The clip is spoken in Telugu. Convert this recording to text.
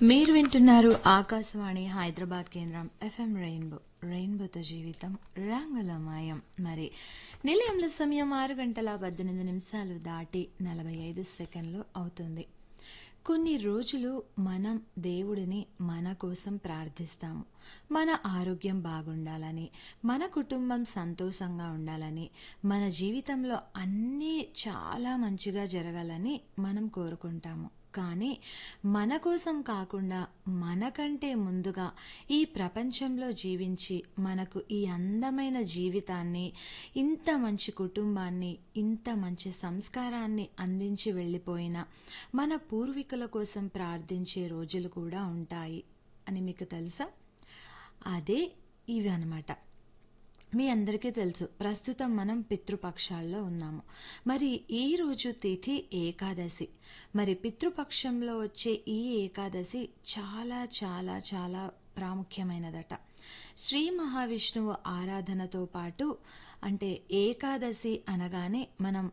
మీరు వింటున్నారు ఆకాశవాణి హైదరాబాద్ కేంద్రం ఎఫ్ఎం రెయిన్బో రెయిన్బోతో జీవితం రంగులమయం మరి నిలయంలో సమయం ఆరు గంటల పద్దెనిమిది నిమిషాలు దాటి నలభై ఐదు సెకండ్లు అవుతుంది కొన్ని రోజులు మనం దేవుడిని మన కోసం ప్రార్థిస్తాము మన ఆరోగ్యం బాగుండాలని మన కుటుంబం సంతోషంగా ఉండాలని మన జీవితంలో అన్నీ చాలా మంచిగా జరగాలని మనం కోరుకుంటాము కానీ మన కోసం కాకుండా మనకంటే ముందుగా ఈ ప్రపంచంలో జీవించి మనకు ఈ అందమైన జీవితాన్ని ఇంత మంచి కుటుంబాన్ని ఇంత మంచి సంస్కారాన్ని అందించి వెళ్ళిపోయిన మన పూర్వీకుల కోసం ప్రార్థించే రోజులు కూడా ఉంటాయి అని మీకు తెలుసా అదే ఇవి అనమాట మీ అందరికీ తెలుసు ప్రస్తుతం మనం పితృపక్షాల్లో ఉన్నాము మరి ఈ రోజు తిథి ఏకాదశి మరి పితృపక్షంలో వచ్చే ఈ ఏకాదశి చాలా చాలా చాలా ప్రాముఖ్యమైనదట శ్రీ మహావిష్ణువు ఆరాధనతో పాటు అంటే ఏకాదశి అనగానే మనం